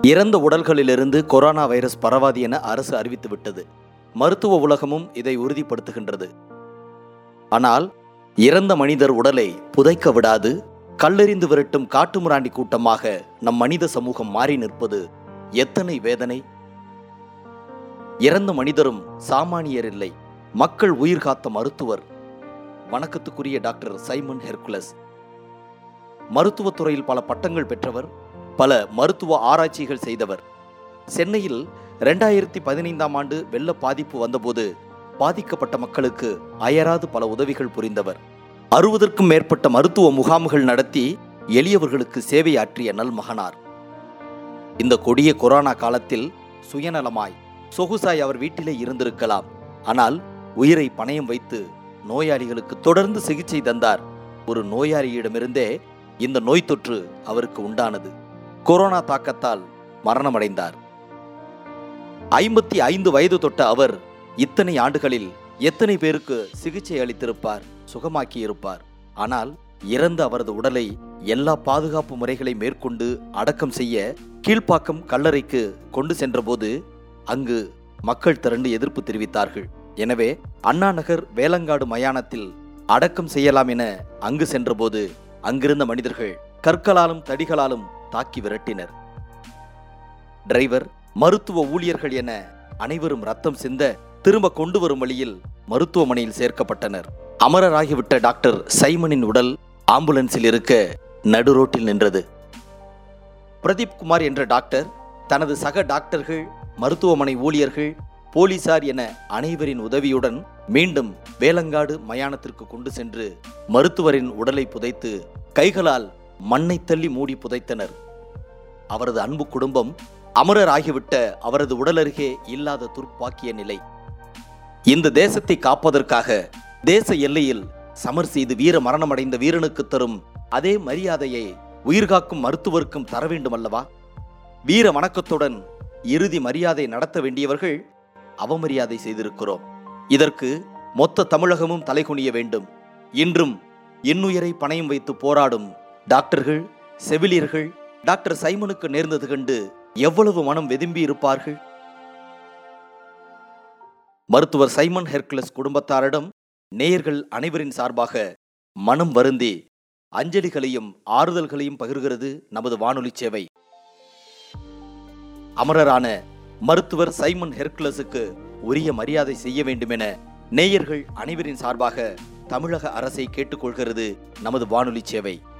இறந்த உடல்களிலிருந்து corona virus பரவாது என அரசு அறிவித்துவிட்டது மருத்துவ உலகமும் இதை உறுதிப்படுத்துகின்றது ஆனால் இறந்த மனிதர் உடலை புதைக்க விடாது கல்லெறிந்து விரட்டும் காட்டுமிராண்டி கூட்டமாக நம் மனித சமூகம் மாறி நிற்பது எத்தனை வேதனை இறந்த மனிதரும் சாமானியர் இல்லை மக்கள் உயிர் காத்த மருத்துவர் வணக்கத்துக்குரிய டாக்டர் சைமன் ஹெர்குலஸ் மருத்துவத்துறையில் பல பட்டங்கள் பெற்றவர் பல மருத்துவ ஆராய்ச்சிகள் செய்தவர் சென்னையில் ரெண்டாயிரத்தி பதினைந்தாம் ஆண்டு வெள்ள பாதிப்பு வந்தபோது பாதிக்கப்பட்ட மக்களுக்கு அயராது பல உதவிகள் புரிந்தவர் அறுபதற்கும் மேற்பட்ட மருத்துவ முகாம்கள் நடத்தி எளியவர்களுக்கு சேவையாற்றிய நல்மகனார் இந்த கொடிய கொரோனா காலத்தில் சுயநலமாய் சொகுசாய் அவர் வீட்டிலே இருந்திருக்கலாம் ஆனால் உயிரை பணயம் வைத்து நோயாளிகளுக்கு தொடர்ந்து சிகிச்சை தந்தார் ஒரு நோயாளியிடமிருந்தே இந்த நோய் தொற்று அவருக்கு உண்டானது கொரோனா தாக்கத்தால் மரணமடைந்தார் ஐம்பத்தி ஐந்து வயது தொட்ட அவர் இத்தனை ஆண்டுகளில் எத்தனை பேருக்கு சிகிச்சை அளித்திருப்பார் சுகமாக்கி இருப்பார் ஆனால் இறந்த அவரது உடலை எல்லா பாதுகாப்பு முறைகளை மேற்கொண்டு அடக்கம் செய்ய கீழ்ப்பாக்கம் கல்லறைக்கு கொண்டு சென்றபோது அங்கு மக்கள் திரண்டு எதிர்ப்பு தெரிவித்தார்கள் எனவே அண்ணா நகர் வேலங்காடு மயானத்தில் அடக்கம் செய்யலாம் என அங்கு சென்றபோது அங்கிருந்த மனிதர்கள் கற்களாலும் தடிகளாலும் தாக்கி விரட்டினர் டிரைவர் மருத்துவ ஊழியர்கள் என அனைவரும் ரத்தம் சிந்த திரும்ப கொண்டு வரும் வழியில் மருத்துவமனையில் சேர்க்கப்பட்டனர் அமரராகிவிட்ட டாக்டர் சைமனின் உடல் ஆம்புலன்ஸில் இருக்க நடுரோட்டில் நின்றது பிரதீப் குமார் என்ற டாக்டர் தனது சக டாக்டர்கள் மருத்துவமனை ஊழியர்கள் போலீசார் என அனைவரின் உதவியுடன் மீண்டும் வேலங்காடு மயானத்திற்கு கொண்டு சென்று மருத்துவரின் உடலை புதைத்து கைகளால் மண்ணை தள்ளி மூடி புதைத்தனர் அவரது அன்பு குடும்பம் அமரர் ஆகிவிட்ட அவரது உடல் அருகே இல்லாத துர்ப்பாக்கிய நிலை இந்த தேசத்தை காப்பதற்காக தேச எல்லையில் சமர் செய்து வீர மரணமடைந்த வீரனுக்கு தரும் அதே மரியாதையை உயிர்காக்கும் மருத்துவருக்கும் தர வேண்டும் அல்லவா வீர வணக்கத்துடன் இறுதி மரியாதை நடத்த வேண்டியவர்கள் அவமரியாதை செய்திருக்கிறோம் இதற்கு மொத்த தமிழகமும் தலைகுனிய வேண்டும் இன்றும் இன்னுயிரை பணயம் வைத்து போராடும் டாக்டர்கள் செவிலியர்கள் டாக்டர் சைமனுக்கு நேர்ந்தது கண்டு எவ்வளவு மனம் வெதும்பி இருப்பார்கள் மருத்துவர் சைமன் ஹெர்குலஸ் குடும்பத்தாரிடம் நேயர்கள் அனைவரின் சார்பாக மனம் வருந்தி அஞ்சலிகளையும் ஆறுதல்களையும் பகிர்கிறது நமது வானொலி சேவை அமரரான மருத்துவர் சைமன் ஹெர்குலஸுக்கு உரிய மரியாதை செய்ய வேண்டுமென நேயர்கள் அனைவரின் சார்பாக தமிழக அரசை கேட்டுக்கொள்கிறது நமது வானொலி சேவை